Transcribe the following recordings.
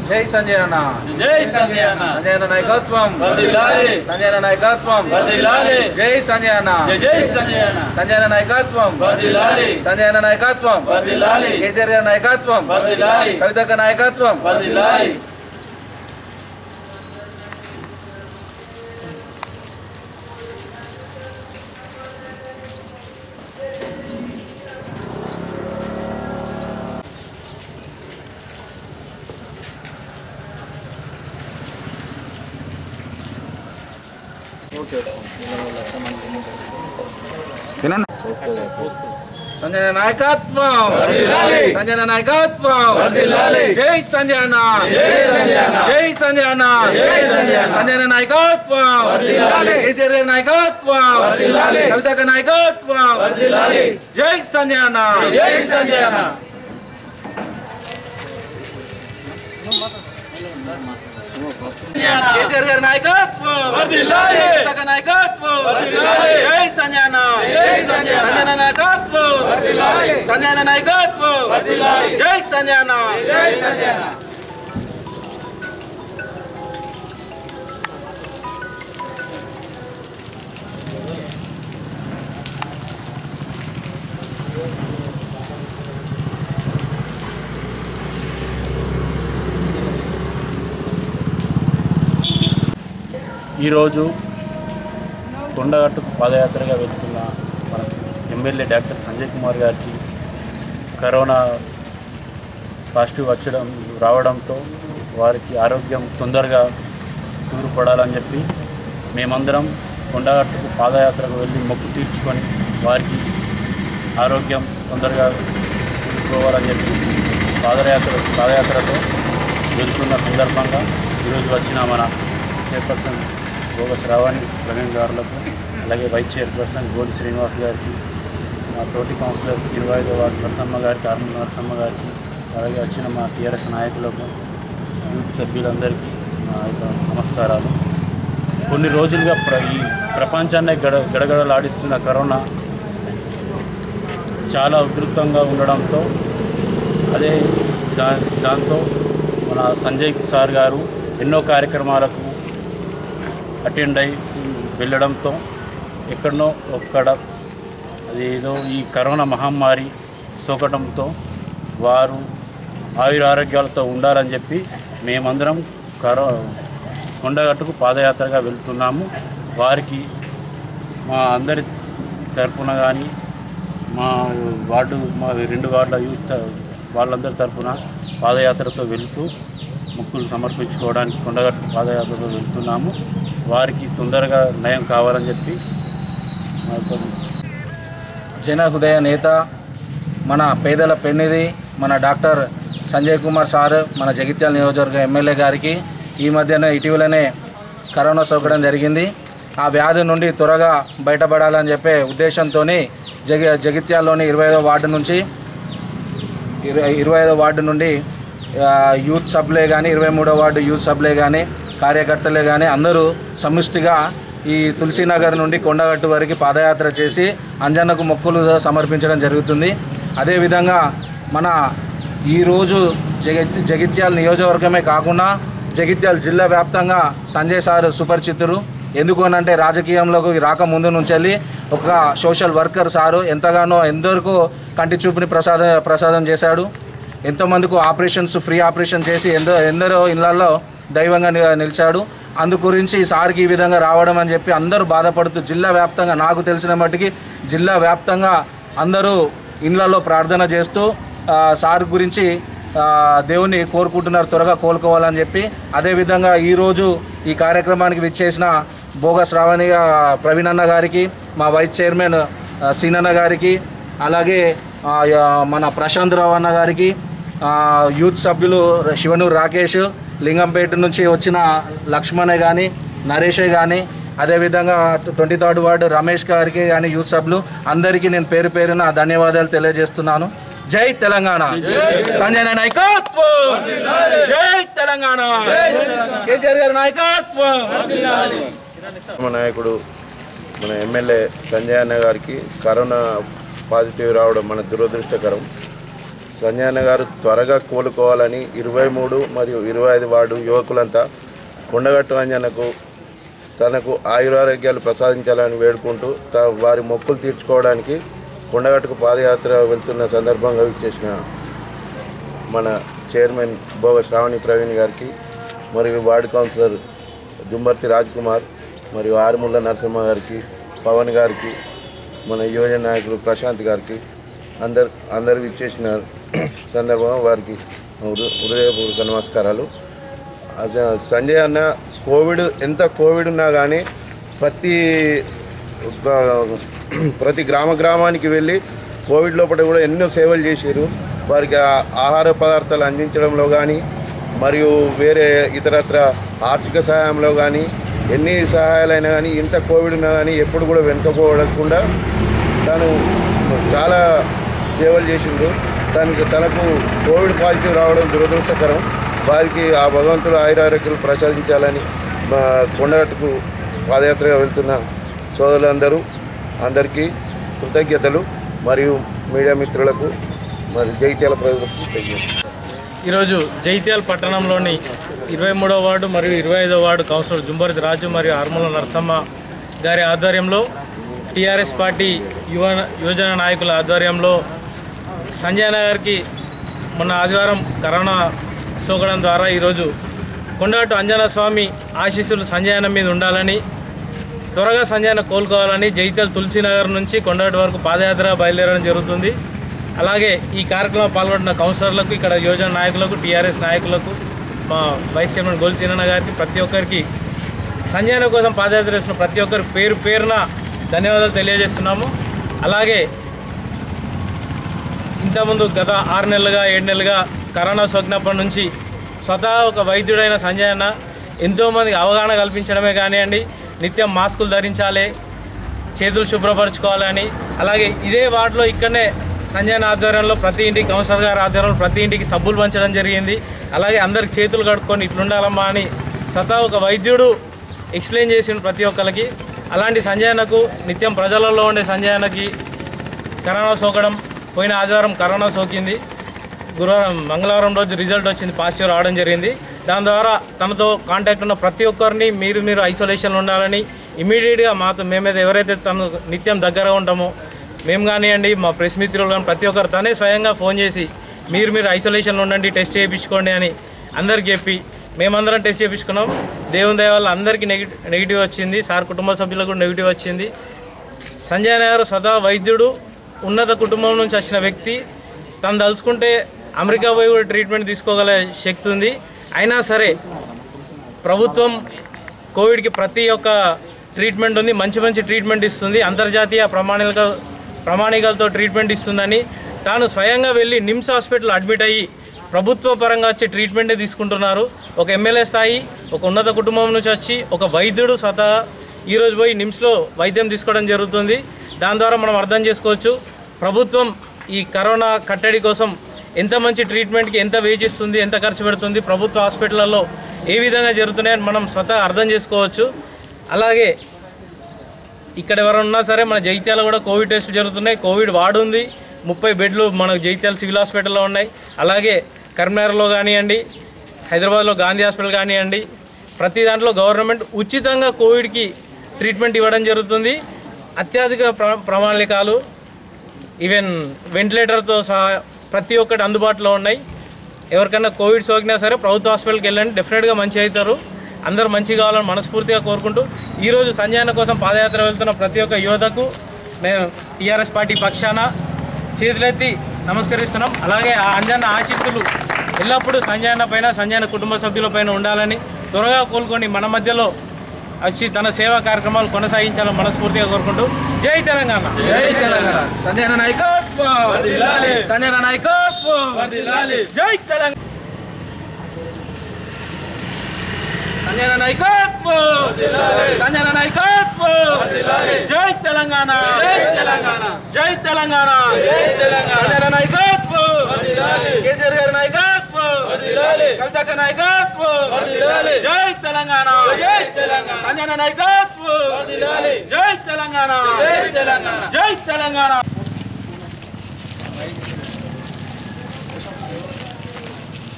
జై సంజయ్ అన్న జై సంజయ్ అన్న సంజయ్ అన్న నాయకత్వం వర్ధిల్లాలి సంజయ్ అన్న నాయకత్వం వర్ధిల్లాలి జై సంజయ్ అన్న జై జై సంజయ్ అన్న సంజయ్ అన్న నాయకత్వం వర్ధిల్లాలి సంజయ్ అన్న నాయకత్వం వర్ధిల్లాలి కేసీఆర్ గారి నాయకత్వం వర్ధిల్లాలి కవితక్క నాయకత్వం వర్ధిల్లాలి సంజయ్ అన్న నాయకత్వం వర్ధిల్లాలి. సంజయ్ అన్న నాయకత్వం వర్ధిల్లాలి. జై సంజయ్ అన్న జై సంజయ్ అన్న జై సంజయ్ అన్న జై సంజయ్ అన్న. సంజయ్ అన్న నాయకత్వం వర్ధిల్లాలి. కేసీఆర్ గారి నాయకత్వం వర్ధిల్లాలి. కవితక్క నాయకత్వం వర్ధిల్లాలి జై సంజయ్ అన్న జై సంజయ్ అన్న కేసీఆర్ గారి నాయకత్వం వర్ధిల్లాలి. కవితక్క నాయకత్వం వర్ధిల్లాలి. జై సంజయ్ అన్న జై సంజయ్ అన్న. సంజయ్ అన్న నాయకత్వం వర్ధిల్లాలి. సంజయ్ అన్న నాయకత్వం వర్ధిల్లాలి. జై సంజయ్ అన్న జై సంజయ్ అన్న ఈరోజు కొండగట్టుకు పాదయాత్రగా వెళ్తున్న మన ఎమ్మెల్యే డాక్టర్ సంజయ్ కుమార్ గారికి కరోనా పాజిటివ్ వచ్చడం రావడంతో వారికి ఆరోగ్యం తొందరగా కుదురుపడాలని చెప్పి మేమందరం కొండగట్టుకు పాదయాత్రకు వెళ్ళి మొక్కు తీర్చుకొని వారికి ఆరోగ్యం తొందరగా కుదురుకోవాలని చెప్పి పాదయాత్ర పాదయాత్రతో వెళ్తున్న సందర్భంగా ఈరోజు వచ్చిన మన చైర్పర్సన్ భోగ శ్రావణి ప్రవీణ్ గారులకు అలాగే వైస్ చైర్పర్సన్ గోడి శ్రీనివాస్ గారికి మా తోటి కౌన్సిలర్ ఇరవై ఐదో వార్డు నరసమ్మ గారికి ఆర్మీ నరసమ్మ గారికి అలాగే వచ్చిన మా టీఆర్ఎస్ నాయకులకు యూత్ సభ్యులందరికీ నా యొక్క నమస్కారాలు కొన్ని రోజులుగా ప్ర ఈ ప్రపంచాన్నే గడ గడగడలాడిస్తున్న కరోనా చాలా ఉధృతంగా ఉండడంతో అదే దా దాంతో మన సంజయ్ సార్ గారు ఎన్నో కార్యక్రమాలకు అటెండ్ అయి వెళ్ళడంతో ఎక్కడనో ఒక్కడ అది ఏదో ఈ కరోనా మహమ్మారి సోకడంతో వారు ఆయుర ఆరోగ్యాలతో ఉండాలని చెప్పి మేమందరం కరో కొండగట్టుకు పాదయాత్రగా వెళ్తున్నాము వారికి మా అందరి తరపున కానీ మా వార్డు మా రెండు వార్డుల యూత్ వాళ్ళందరి తరపున పాదయాత్రతో వెళుతూ మొక్కులు సమర్పించుకోవడానికి కొండగట్టు పాదయాత్రతో వెళ్తున్నాము వారికి తొందరగా నయం కావాలని చెప్పి మా యొక్క జన హృదయ నేత మన పేదల పెన్నిది మన డాక్టర్ సంజయ్ కుమార్ సార్ మన జగిత్యాల నియోజకవర్గ ఎమ్మెల్యే గారికి ఈ మధ్యన ఇటీవలనే కరోనా సోకడం జరిగింది ఆ వ్యాధి నుండి త్వరగా బయటపడాలని చెప్పే ఉద్దేశంతో జగి జగిత్యాల్లోని ఇరవై ఐదో వార్డు నుంచి ఇరవై ఇరవై ఐదో వార్డు నుండి ఆ, యూత్ సభ్యులే కానీ ఇరవై మూడో వార్డు యూత్ సభ్యులే కానీ కార్యకర్తలే కానీ అందరూ సమిష్టిగా ఈ తులసీనగర్ నుండి కొండగట్టు వరకు పాదయాత్ర చేసి అంజన్నకు మొక్కులు సమర్పించడం జరుగుతుంది అదేవిధంగా మన ఈరోజు జగిత్ జగిత్యాల నియోజకవర్గమే కాకుండా జగిత్యాల జిల్లా వ్యాప్తంగా సంజయ్ సార్ సుపరిచితులు ఎందుకు అని అంటే రాజకీయంలోకి రాకముందు నుంచి వెళ్ళి ఒక సోషల్ వర్కర్ సారు ఎంతగానో ఎందరికో కంటి చూపుని ప్రసాద ప్రసాదం చేశాడు ఎంతోమందికి ఆపరేషన్స్ ఫ్రీ ఆపరేషన్ చేసి ఎందో ఎందరో ఇళ్లలో దైవంగా ని- నిలిచాడు అందు గురించి సార్కి ఈ విధంగా రావడం అని చెప్పి అందరూ బాధపడుతూ జిల్లా వ్యాప్తంగా నాకు తెలిసిన మట్టుకి జిల్లా వ్యాప్తంగా అందరూ ఇళ్లలో ప్రార్థన చేస్తూ ఆ, సార్ గురించి ఆ, దేవుణ్ణి కోరుకుంటున్నారు త్వరగా కోలుకోవాలని చెప్పి అదేవిధంగా ఈరోజు ఈ కార్యక్రమానికి విచ్చేసిన భోగ శ్రావణి ఆ, ప్రవీణ్ అన్న గారికి మా వైస్ చైర్మన్ ఆ, సీనన్న గారికి అలాగే ఆ, యా, మన ప్రశాంత్ రావు అన్న గారికి ఆ, యూత్ సభ్యులు శివనూరు రాకేష్ లింగంపేట నుంచి వచ్చిన లక్ష్మణే కానీ నరేషే కానీ అదేవిధంగా ట్వంటీ థర్డ్ వార్డు రమేష్ గారికి కానీ యూత్ సభ్యులు అందరికీ నేను పేరు పేరున ధన్యవాదాలు తెలియజేస్తున్నాను జై తెలంగాణ సంజయ్ నాయకత్వం జై తెలంగాణ కేసీఆర్ గారి నాయకత్వం మా నాయకుడు మన ఎమ్మెల్యే సంజయ్ అన్న గారికి కరోనా పాజిటివ్ రావడం మన దురదృష్టకరం సంజయన గారు త్వరగా కోలుకోవాలని ఇరవై మూడు మరియు ఇరవై ఐదు వార్డు యువకులంతా కొండగట్టు అంజనకు తనకు ఆయురారోగ్యాలు ప్రసాదించాలని వేడుకుంటూ త వారి మొక్కులు తీర్చుకోవడానికి కొండగట్టుకు పాదయాత్ర వెళ్తున్న సందర్భంగా ఇచ్చేసిన మన చైర్మన్ భోగ శ్రావణి ప్రవీణ్ గారికి మరియు వార్డు కౌన్సిలర్ దుంబర్తి రాజ్ కుమార్ మరియు ఆరుముల్ల నరసింహ గారికి పవన్ గారికి మన యువజన నాయకులు ప్రశాంత్ గారికి అందరు అందరు ఇచ్చేసిన సందర్భంగా వారికి హృ- హృదయపూర్వక నమస్కారాలు అదే సంజయ్ అన్న కోవిడ్ ఎంత కోవిడ్ ఉన్నా కానీ ప్రతి ఒక- ప్రతి గ్రామ గ్రామానికి వెళ్ళి కోవిడ్ లోపల కూడా ఎన్నో సేవలు చేశారు వారికి ఆ- ఆహార పదార్థాలు అందించడంలో కానీ మరియు వేరే ఇతరత్ర ఆర్థిక సహాయంలో కానీ ఎన్ని సహాయాలైనా కానీ ఇంత కోవిడ్ ఉన్నా కానీ ఎప్పుడు కూడా వెనుకపోవడకుండా తను చాలా సేవలు చేసిండు తనకి తనకు కోవిడ్ పాజిటివ్ రావడం దురదృష్టకరం వారికి ఆ భగవంతుడు ఆయురారోగ్యాలు ప్రసాదించాలని మా కొండగట్టుకు పాదయాత్రగా వెళ్తున్న సోదరులందరూ అందరికీ కృతజ్ఞతలు మరియు మీడియా మిత్రులకు మరి జైత్యాల ప్రజలకు కృతజ్ఞతలు ఈరోజు జైత్యాల పట్టణంలోని ఇరవై మూడో వార్డు మరియు ఇరవై ఐదో వార్డు కౌన్సిలర్ జుంబర్తి రాజు మరియు ఆర్మల నరసమ్మ గారి ఆధ్వర్యంలో టీఆర్ఎస్ పార్టీ యువ యువజన నాయకుల ఆధ్వర్యంలో సంజయ్ గారికి మొన్న ఆదివారం కరోనా సోకడం ద్వారా ఈరోజు కొండగట్టు అంజనా స్వామి ఆశీస్సులు సంజయన మీద ఉండాలని త్వరగా సంజయన కోలుకోవాలని జైత్యాల తులసీనగర్ నుంచి కొండగట్టు వరకు పాదయాత్ర బయలుదేరడం జరుగుతుంది అలాగే ఈ కార్యక్రమంలో పాల్గొంటున్న కౌన్సిలర్లకు ఇక్కడ యోజన నాయకులకు టీఆర్ఎస్ నాయకులకు మా వైస్ చైర్మన్ గోల్సీనన్న గారికి ప్రతి ఒక్కరికి సంజయన కోసం పాదయాత్ర చేస్తున్న ప్రతి ఒక్కరి పేరు పేరున ధన్యవాదాలు తెలియజేస్తున్నాము అలాగే ఇంతకుముందు గత ఆరు నెలలుగా ఏడు నెలలుగా కరోనా సోకినప్పటి నుంచి స్వతహా ఒక వైద్యుడైన సంజయ్ అన్న ఎంతోమందికి అవగాహన కల్పించడమే కానివ్వండి నిత్యం మాస్కులు ధరించాలి చేతులు శుభ్రపరచుకోవాలని అలాగే ఇదే వార్డులో ఇక్కడనే సంజయ్ అన్న ఆధ్వర్యంలో ప్రతి ఇంటికి కౌన్సిలర్ గారి ఆధ్వర్యంలో ప్రతి ఇంటికి సబ్బులు పంచడం జరిగింది అలాగే అందరికి చేతులు కడుక్కొని ఇట్లుండాలమ్మా అని స్వతహా ఒక వైద్యుడు ఎక్స్ప్లెయిన్ చేసిండు ప్రతి ఒక్కరికి అలాంటి సంజయ్ అన్నకు నిత్యం ప్రజలలో ఉండే సంజయ్ అన్నకి కరోనా సోకడం పోయిన ఆదివారం కరోనా సోకింది గురువారం మంగళవారం రోజు రిజల్ట్ వచ్చింది పాజిటివ్ రావడం జరిగింది దాని ద్వారా తనతో కాంటాక్ట్ ఉన్న ప్రతి ఒక్కరిని మీరు మీరు ఐసోలేషన్లో ఉండాలని ఇమీడియట్గా మాతో మేమైతే ఎవరైతే తను నిత్యం దగ్గర ఉంటామో మేము కానివ్వండి మా ప్రెస్ మిత్రులు కానీ ప్రతి ఒక్కరు తనే స్వయంగా ఫోన్ చేసి మీరు మీరు ఐసోలేషన్లో ఉండండి టెస్ట్ చేయించుకోండి అని అందరికి చెప్పి మేమందరం టెస్ట్ చేయించుకున్నాం దేవుని దయ వల్ల అందరికీ నెగిటివ్ నెగిటివ్ వచ్చింది సార్ కుటుంబ సభ్యులకు కూడా నెగిటివ్ వచ్చింది సంజయ్ గారు సదా వైద్యుడు ఉన్నత కుటుంబం నుంచి వచ్చిన వ్యక్తి తను తలుచుకుంటే అమెరికా పోయి కూడా ట్రీట్మెంట్ తీసుకోగల శక్తి ఉంది అయినా సరే ప్రభుత్వం కోవిడ్కి ప్రతి ఒక్క ట్రీట్మెంట్ ఉంది మంచి మంచి ట్రీట్మెంట్ ఇస్తుంది అంతర్జాతీయ ప్రమాణాలతో ప్రమాణికలతో ట్రీట్మెంట్ ఇస్తుందని తాను స్వయంగా వెళ్ళి నిమ్స్ హాస్పిటల్ అడ్మిట్ అయ్యి ప్రభుత్వ పరంగా వచ్చే ట్రీట్మెంటే తీసుకుంటున్నారు ఒక ఎమ్మెల్యే స్థాయి ఒక ఉన్నత కుటుంబం నుంచి వచ్చి ఒక వైద్యుడు స్వతహా ఈరోజు పోయి నిమ్స్లో వైద్యం తీసుకోవడం జరుగుతుంది దాని ద్వారా మనం అర్థం చేసుకోవచ్చు ప్రభుత్వం ఈ కరోనా కట్టడి కోసం ఎంత మంచి ట్రీట్మెంట్కి ఎంత వేచిస్తుంది ఎంత ఖర్చు పెడుతుంది ప్రభుత్వ హాస్పిటల్లో ఏ విధంగా జరుగుతున్నాయని మనం స్వతహా అర్థం చేసుకోవచ్చు అలాగే ఇక్కడ ఎవరైనా ఉన్నా సరే మన జైత్యాల కూడా కోవిడ్ టెస్టులు జరుగుతున్నాయి కోవిడ్ వార్డు ఉంది ముప్పై బెడ్లు మన జైత్యాల సివిల్ హాస్పిటల్లో ఉన్నాయి అలాగే కరీంనగర్లో కానివ్వండి హైదరాబాద్లో గాంధీ హాస్పిటల్ కానివ్వండి ప్రతి దాంట్లో గవర్నమెంట్ ఉచితంగా కోవిడ్కి ట్రీట్మెంట్ ఇవ్వడం జరుగుతుంది అత్యధిక ప్ర ప్రణాళికలు ఈవెన్ వెంటిలేటర్తో సహా ప్రతి ఒక్కటి అందుబాటులో ఉన్నాయి ఎవరికైనా కోవిడ్ సోకినా సరే ప్రభుత్వ హాస్పిటల్కి వెళ్ళండి డెఫినెట్గా మంచి అవుతారు అందరూ మంచి కావాలని మనస్ఫూర్తిగా కోరుకుంటూ ఈరోజు సంజయన కోసం పాదయాత్ర వెళ్తున్న ప్రతి ఒక్క యువతకు మేము టీఆర్ఎస్ పార్టీ పక్షాన చేతులెత్తి నమస్కరిస్తున్నాం అలాగే ఆ అంజన్న ఆశీస్సులు ఎల్లప్పుడూ సంజయన పైన సంజయన కుటుంబ సభ్యుల పైన ఉండాలని త్వరగా కోలుకొని మన మధ్యలో వచ్చి తన సేవా కార్యక్రమాలు కొనసాగించాలని మనస్ఫూర్తిగా కోరుకుంటూ జై తెలంగాణ జై తెలంగాణ సంజయ్ నాయకత్వం సంజయ్ నాయకత్వం జై తెలంగాణ సంజయ్ నాయకత్వం సంజయ్ నాయకత్వం జై తెలంగాణ జై తెలంగాణ జై తెలంగాణ జై తెలంగాణ సంజయ్ నాయకత్వం కేసీఆర్ గారి నాయకత్వం కవితక్క నాయకత్వం జై తెలంగాణ జై తెలంగాణ సంజయ్ నాయకత్వం జై తెలంగాణ జై తెలంగాణ జై తెలంగాణ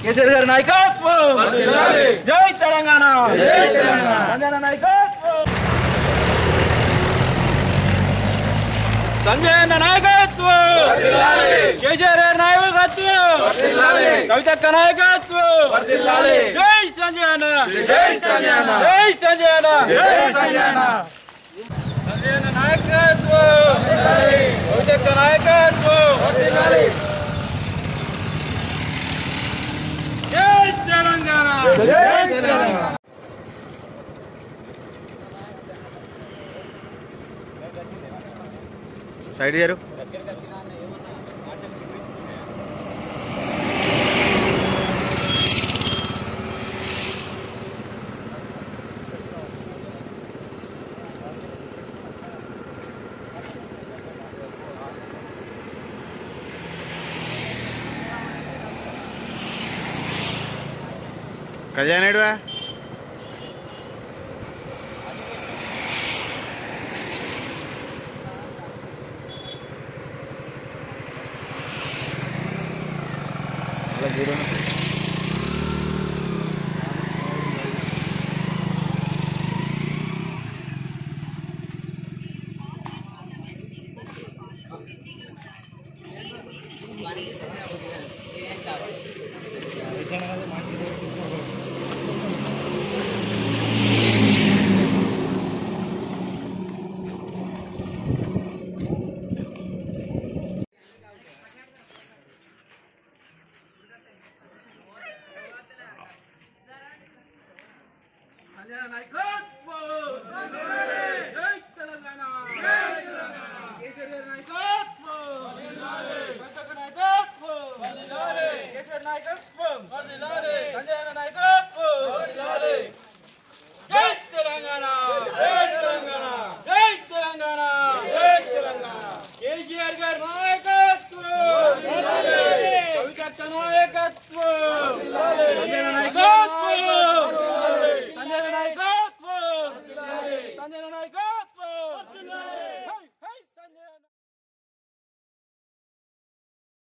కేసీఆర్ గారి నాయకత్వం జై తెలంగాణ సంజయ్ నాయకత్వం సంజయ్ అన్న నాయకత్వం కేసీఆర్ గారి నాయకత్వం కవితక్క నాయకత్వం జై సంజయ్ అన్న జై సంజయ్ అన్న జై సంజయ్ అన్న జై సంజయ్ అన్న సంజయ్ అన్న నాయకత్వం కవితక్క నాయకత్వం జై తెలంగాణ జై తెలంగాణ సైడ్ గారు కళ్యాణుడువా సంజయ్ నాయకత్వం జై తెలంగాణ కేసీఆర్ గారి నాయకత్వం కవితక్క నాయకత్వం కేసీఆర్ నాయకత్వం సంజయ్ అన్న నాయకత్వం జై తెలంగాణ జై తెలంగాణ జై తెలంగాణ జై తెలంగాణ కేసీఆర్ గారి నాయకత్వం కవితక్క నాయకత్వం సంజయ్ అన్న